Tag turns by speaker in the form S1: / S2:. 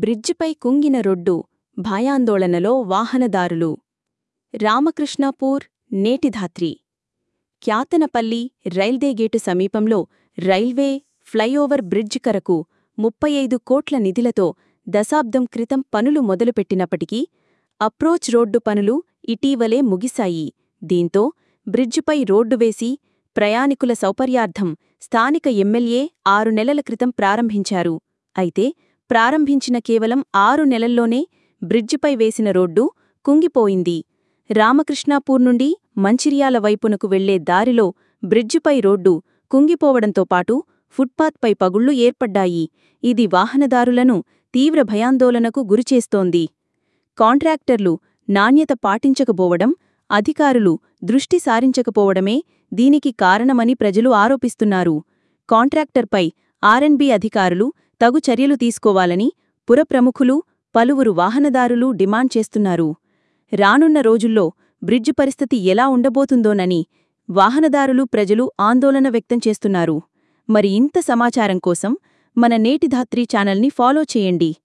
S1: బ్రిడ్జిపై కుంగిన రొడ్డు భయాందోళనలో వాహనదారులు రామకృష్ణాపూర్ నేటిధాత్రి క్యాతనపల్లి రైల్దేగేటు సమీపంలో railway flyover bridge కరకు ముప్పై ఐదు కోట్ల నిధులతో దశాబ్దం క్రితం పనులు మొదలుపెట్టినప్పటికీ అప్రోచ్ రోడ్డు పనులు ఇటీవలే ముగిశాయి దీంతో బ్రిడ్జిపై రోడ్డు వేసి ప్రయాణికుల సౌకర్యార్థం స్థానిక ఎమ్మెల్యే ఆరు నెలల క్రితం ప్రారంభించారు అయితే ప్రారంభించిన కేవలం ఆరు నెలల్లోనే బ్రిడ్జిపై వేసిన రోడ్డు కుంగిపోయింది రామకృష్ణాపూర్ నుండి మంచిర్యాల వైపునకు వెళ్లే దారిలో బ్రిడ్జిపై రోడ్డు కుంగిపోవడంతో పాటు ఫుట్పాత్పై పగుళ్లు ఏర్పడ్డాయి ఇది వాహనదారులను తీవ్ర భయాందోళనకు గురిచేస్తోంది కాంట్రాక్టర్లు నాణ్యత పాటించకపోవడం అధికారులు దృష్టి సారించకపోవడమే దీనికి కారణమని ప్రజలు ఆరోపిస్తున్నారు కాంట్రాక్టర్పై ఆర్ఎన్బి అధికారులు తగు చర్యలు తీసుకోవాలని పురప్రముఖులు పలువురు వాహనదారులు డిమాండ్ చేస్తున్నారు రానున్న రోజుల్లో బ్రిడ్జ్ పరిస్థితి ఎలా ఉండబోతుందోనని వాహనదారులు ప్రజలు ఆందోళన వ్యక్తం చేస్తున్నారు మరి ఇంత సమాచారం కోసం మన నేటిధాత్రి ఛానల్ని ఫాలో చేయండి